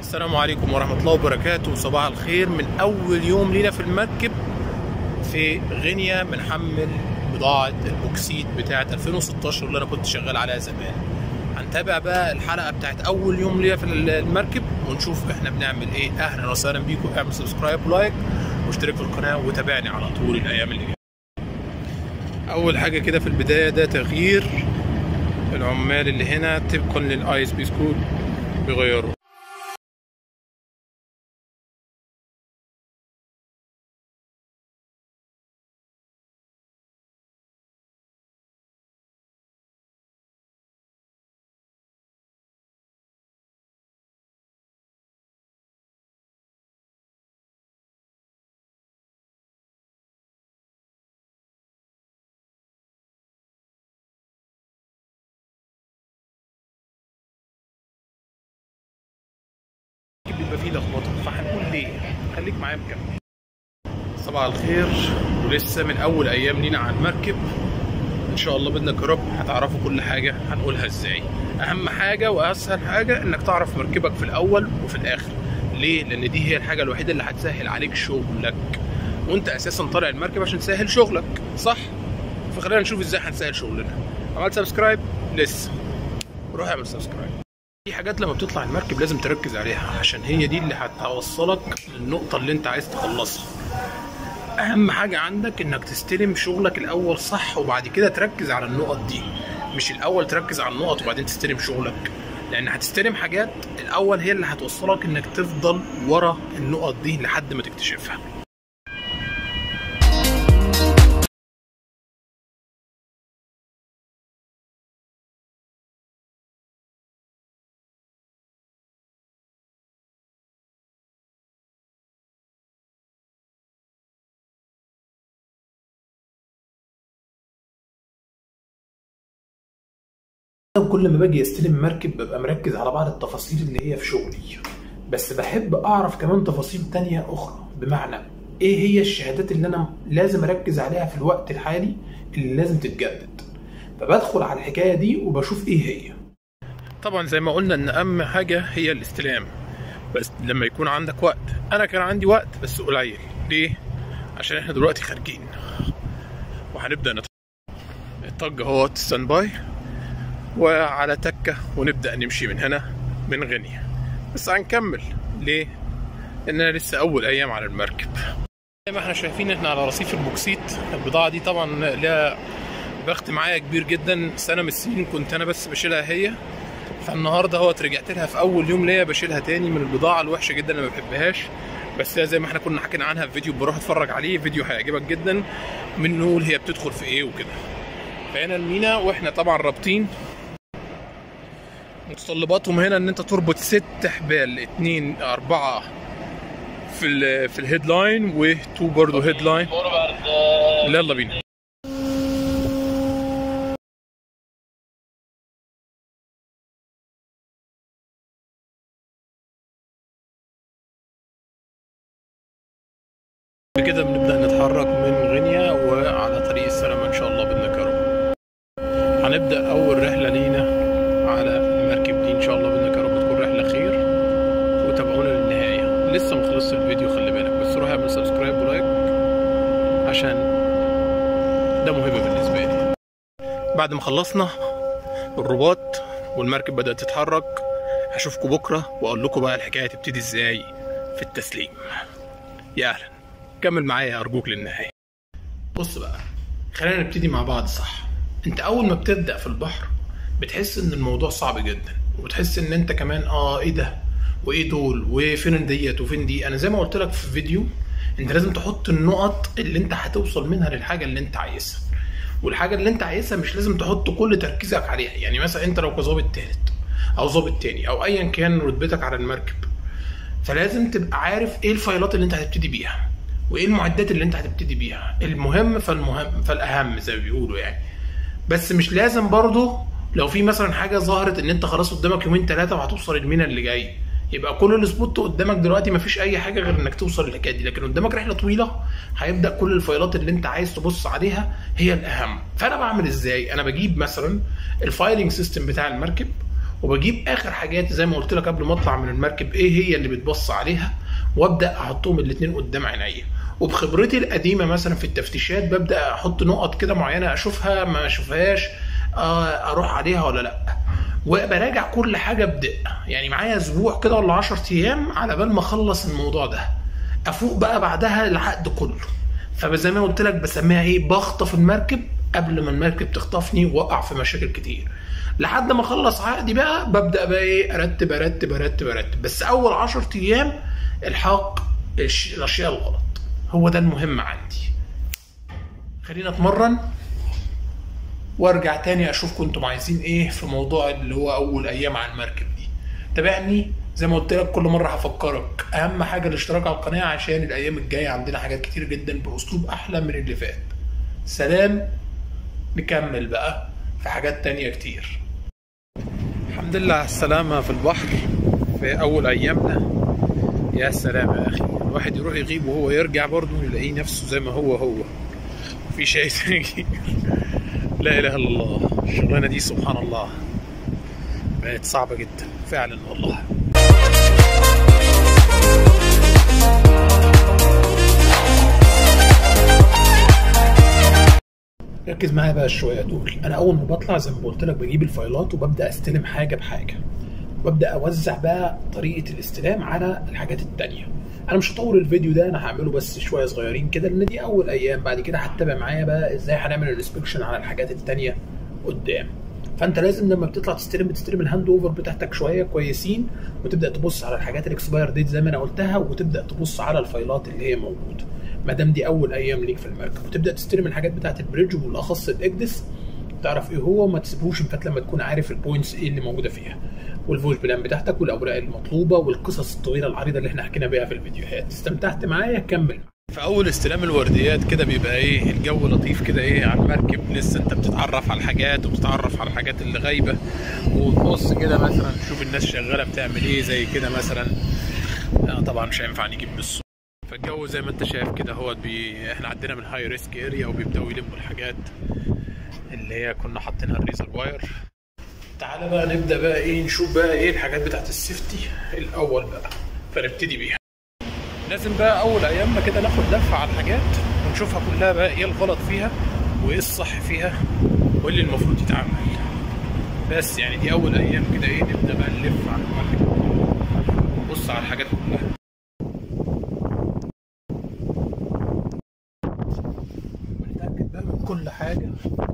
السلام عليكم ورحمة الله وبركاته صباح الخير من أول يوم لينا في المركب في غينيا بنحمل بضاعة البوكسيت بتاعة 2016 اللي أنا كنت شغال عليها زمان هنتابع بقى الحلقة بتاعت أول يوم لينا في المركب ونشوف إحنا بنعمل إيه أهلا وسهلا بيكم اعمل سبسكرايب ولايك واشترك في القناة وتابعني على طول الأيام اللي جاية أول حاجة كده في البداية ده تغيير العمال اللي هنا طبقا للايس بي سكول بيغيروا بيبقى فيه لخبطه فهنقول ليه خليك معايا مكمل صباح الخير ولسه من اول ايام لينا على المركب ان شاء الله بدنا يا رب هتعرفوا كل حاجه هنقولها ازاي اهم حاجه واسهل حاجه انك تعرف مركبك في الاول وفي الاخر ليه لان دي هي الحاجه الوحيده اللي هتسهل عليك شغلك وانت اساسا طالع المركب عشان تسهل شغلك صح فخلينا نشوف ازاي هنسهل شغلنا عملت سبسكرايب لسه روح اعمل سبسكرايب في حاجات لما بتطلع المركب لازم تركز عليها عشان هي دي اللي هتوصلك للنقطة اللي انت عايز تخلصها اهم حاجة عندك انك تستلم شغلك الاول صح وبعد كده تركز على النقط دي مش الاول تركز على النقط وبعدين تستلم شغلك لان هتستلم حاجات الاول هي اللي هتوصلك انك تفضل ورا النقط دي لحد ما تكتشفها كل ما باجي استلم مركب ببقى مركز على بعض التفاصيل اللي هي في شغلي بس بحب اعرف كمان تفاصيل تانية اخرى بمعنى ايه هي الشهادات اللي انا لازم اركز عليها في الوقت الحالي اللي لازم تتجدد فبدخل على الحكاية دي وبشوف ايه هي طبعا زي ما قلنا ان اهم حاجة هي الاستلام بس لما يكون عندك وقت انا كان عندي وقت بس قليل ليه عشان احنا دلوقتي خارجين وهنبدا نط... الطج اهو ستاند باي وعلى تكة ونبدأ نمشي من هنا من غينيا بس هنكمل ليه؟ لأننا لسه أول أيام على المركب زي ما احنا شايفين احنا على رصيف البوكسيت البضاعة دي طبعا لها بخت معايا كبير جدا سنة من السنين كنت أنا بس بشيلها هي فالنهارده اهوت رجعت لها في أول يوم ليا بشيلها تاني من البضاعة الوحشة جدا اللي ما بحبهاش بس زي ما احنا كنا حكينا عنها في فيديو بروح اتفرج عليه فيديو هيعجبك جدا من نقول هي بتدخل في ايه وكده فهنا المينا واحنا طبعا رابطين متطلباتهم هنا ان انت تربط ست حبال اتنين اربعة في ال في الهيد لاين وتو برضه هيد لاين يلا بينا بكده بنبدأ نتحرك من غينيا وعلى طريق السلامة إن شاء الله بإذنك يا رب هنبدأ أول رحلة لينا على المركب دي ان شاء الله باذنك يا رب تكون رحله خير وتابعونا للنهايه لسه ما خلصش الفيديو خلي بالك بس روح اعمل سبسكرايب ولايك عشان ده مهم بالنسبه لي بعد ما خلصنا الرباط والمركب بدات تتحرك هشوفكم بكره واقول لكم بقى الحكايه تبتدي ازاي في التسليم يا اهلا كمل معايا ارجوك للنهايه بص بقى خلينا نبتدي مع بعض صح انت اول ما بتبدا في البحر بتحس ان الموضوع صعب جدا وبتحس ان انت كمان اه ايه ده وايه دول وفين ديت وفين دي انا زي ما قلت لك في فيديو انت لازم تحط النقط اللي انت هتوصل منها للحاجه اللي انت عايزها والحاجه اللي انت عايزها مش لازم تحط كل تركيزك عليها يعني مثلا انت لو كظابط تالت او ظابط تاني او ايا كان رتبتك على المركب فلازم تبقى عارف ايه الفايلات اللي انت هتبتدي بيها وايه المعدات اللي انت هتبتدي بيها المهم فالمهم فالاهم زي ما بيقولوا يعني بس مش لازم برضه لو في مثلا حاجه ظهرت ان انت خلاص قدامك يومين ثلاثه وهتوصل المينا اللي جاي يبقى كل السبوت قدامك دلوقتي مفيش اي حاجه غير انك توصل للحكايه دي لكن قدامك رحله طويله هيبدا كل الفايلات اللي انت عايز تبص عليها هي الاهم فانا بعمل ازاي انا بجيب مثلا الفايلنج سيستم بتاع المركب وبجيب اخر حاجات زي ما قلت لك قبل ما اطلع من المركب ايه هي اللي بتبص عليها وابدا احطهم الاثنين قدام عينيا وبخبرتي القديمه مثلا في التفتيشات ببدا احط نقط كده معينه اشوفها ما اشوفهاش آه، اروح عليها ولا لا وبراجع كل حاجه بدقه يعني معايا اسبوع كده ولا 10 ايام على بال ما اخلص الموضوع ده افوق بقى بعدها العقد كله فزي ما قلت لك بسميها ايه بخطف المركب قبل ما المركب تخطفني واقع في مشاكل كتير لحد ما اخلص عقدي بقى ببدا بقى ايه ارتب ارتب ارتب ارتب بس اول 10 ايام الحاق الش- الاشياء الغلط هو ده المهم عندي خلينا اتمرن وارجع تاني اشوف كنتم عايزين ايه في موضوع اللي هو اول ايام على المركب دي تابعني زي ما قلت لك كل مره هفكرك اهم حاجه الاشتراك على القناه عشان الايام الجايه عندنا حاجات كتير جدا باسلوب احلى من اللي فات سلام نكمل بقى في حاجات تانية كتير الحمد لله على السلامة في البحر في أول أيامنا يا سلام يا أخي الواحد يروح يغيب وهو يرجع برضه يلاقيه نفسه زي ما هو هو مفيش أي تغيير لا إله إلا الله الشغلانة دي سبحان الله بقت صعبة جدا فعلا والله ركز معايا بقى شويه دول انا اول ما بطلع زي ما قلت لك بجيب الفايلات وببدا استلم حاجه بحاجه وابدا اوزع بقى طريقه الاستلام على الحاجات التانية انا مش هطول الفيديو ده انا هعمله بس شويه صغيرين كده لان دي اول ايام بعد كده هتتابع معايا بقى ازاي هنعمل الانسبكشن على الحاجات التانية قدام فانت لازم لما بتطلع تستلم بتستلم الهاند اوفر بتاعتك شويه كويسين وتبدا تبص على الحاجات الاكسباير ديت زي ما انا قلتها وتبدا تبص على الفايلات اللي هي موجوده ما دام دي اول ايام ليك في المركب وتبدا تستلم الحاجات بتاعت البريدج وبالاخص الاكدس تعرف ايه هو وما تسيبوش فات لما تكون عارف البوينتس ايه اللي موجوده فيها والفويس بلان بتاعتك والاوراق المطلوبه والقصص الطويله العريضه اللي احنا حكينا بيها في الفيديوهات استمتعت معايا كمل في اول استلام الورديات كده بيبقى ايه الجو لطيف كده ايه على المركب لسه انت بتتعرف على الحاجات وبتتعرف على الحاجات اللي غايبه وتبص كده مثلا تشوف الناس شغاله بتعمل ايه زي كده مثلا آه طبعا مش هينفع نجيب بالصوت فالجو زي ما انت شايف كده هو بي... احنا عندنا من هاي ريسك اريا وبيبداوا يلموا الحاجات اللي هي كنا حاطينها الريزر واير تعالى بقى نبدا بقى ايه نشوف بقى ايه الحاجات بتاعت السيفتي الاول بقى فنبتدي بيها لازم بقى اول ايامنا كده ناخد لفه على الحاجات ونشوفها كلها بقى ايه الغلط فيها وايه الصح فيها وايه اللي المفروض يتعمل بس يعني دي اول ايام كده ايه نبدا بقى نلف على المركب ونبص على الحاجات كلها ونتاكد بقى من كل حاجه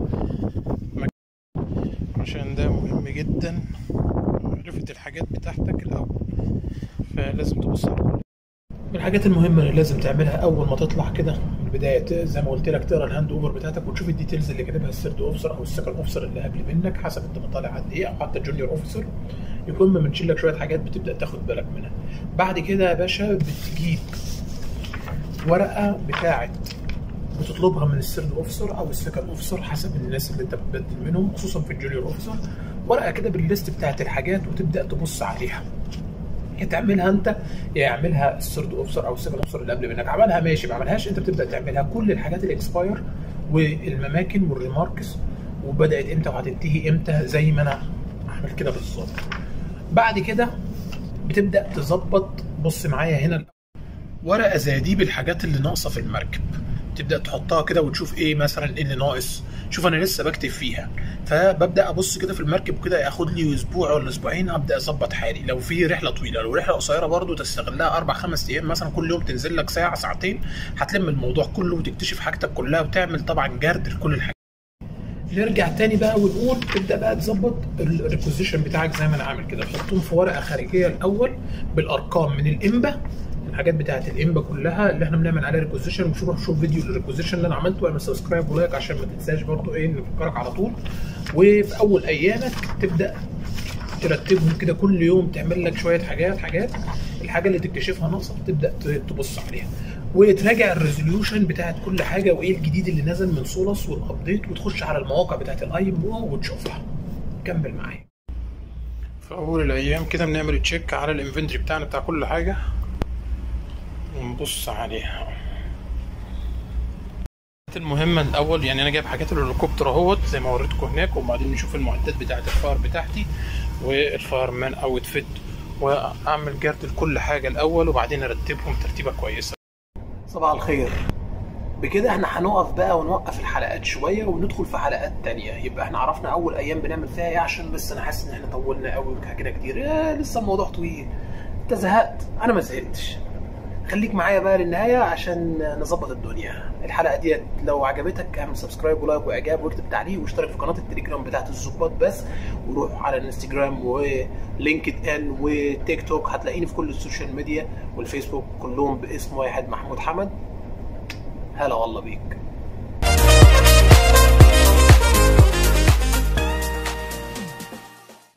عشان ده مهم جدا معرفة الحاجات بتاعتك الأول فلازم تبص على كل من الحاجات المهمة اللي لازم تعملها أول ما تطلع كده من البداية زي ما قلت لك تقرا الهاند اوفر بتاعتك وتشوف الديتيلز اللي كاتبها السيرد اوفيسر أو السكند اوفيسر اللي قبل منك حسب أنت مطالع قد إيه أو حتى الجونيور اوفيسر يكون بنشيل لك شوية حاجات بتبدأ تاخد بالك منها بعد كده يا باشا بتجيب ورقة بتاعت بتطلبها من السيرد اوفيسر او السكند اوفيسر حسب الناس اللي انت بتبدل منهم خصوصا في الجونيور اوفيسر ورقه كده بالليست بتاعت الحاجات وتبدا تبص عليها يا تعملها انت يا يعملها السيرد اوفيسر او السكند اوفيسر اللي قبل منك عملها ماشي ما عملهاش انت بتبدا تعملها كل الحاجات الاكسباير والمماكن والريماركس وبدات امتى وهتنتهي امتى زي ما انا عملت كده بالظبط بعد كده بتبدا تظبط بص معايا هنا ورقه زي دي بالحاجات اللي ناقصه في المركب تبدا تحطها كده وتشوف ايه مثلا ايه اللي ناقص شوف انا لسه بكتب فيها فببدا ابص كده في المركب كده ياخد لي اسبوع ولا اسبوعين ابدا اظبط حالي لو في رحله طويله لو رحله قصيره برضو تستغلها اربع خمس ايام مثلا كل يوم تنزل لك ساعه ساعتين هتلم الموضوع كله وتكتشف حاجتك كلها وتعمل طبعا جرد لكل الحاجات نرجع تاني بقى ونقول تبدا بقى تظبط الريكوزيشن بتاعك زي ما انا عامل كده تحطهم في ورقه خارجيه الاول بالارقام من الانبا الحاجات بتاعت الانبا كلها اللي احنا بنعمل عليها ريكوزيشن وشوف شوف فيديو الريكوزيشن اللي انا عملته واعمل سبسكرايب ولايك عشان ما تنساش برضو ايه نفكرك على طول وفي اول ايامك تبدا ترتبهم كده كل يوم تعمل لك شويه حاجات حاجات الحاجه اللي تكتشفها ناقصه تبدا تبص عليها وتراجع الريزوليوشن بتاعت كل حاجه وايه الجديد اللي نزل من سولس والابديت وتخش على المواقع بتاعت الاي ام او وتشوفها كمل معايا في اول الايام كده بنعمل تشيك على الانفنتوري بتاعنا بتاع كل حاجه ونبص عليها المهمة الأول يعني أنا جايب حاجات الهليكوبتر أهوت زي ما وريتكم هناك وبعدين نشوف المعدات بتاعة الفار بتاعتي والفار مان أوت فيت وأعمل جرد لكل حاجة الأول وبعدين أرتبهم ترتيبة كويسة صباح الخير بكده احنا هنقف بقى ونوقف الحلقات شويه وندخل في حلقات تانية يبقى احنا عرفنا اول ايام بنعمل فيها ايه عشان بس انا حاسس ان احنا طولنا قوي وحكينا كتير اه لسه الموضوع طويل انت زهقت انا ما زهقتش خليك معايا بقى للنهايه عشان نظبط الدنيا الحلقه ديت لو عجبتك اعمل سبسكرايب ولايك واعجاب واكتب تعليق واشترك في قناه التليجرام بتاعت الظباط بس وروح على الانستجرام ولينكد ان وتيك توك هتلاقيني في كل السوشيال ميديا والفيسبوك كلهم باسم واحد محمود حمد هلا والله بيك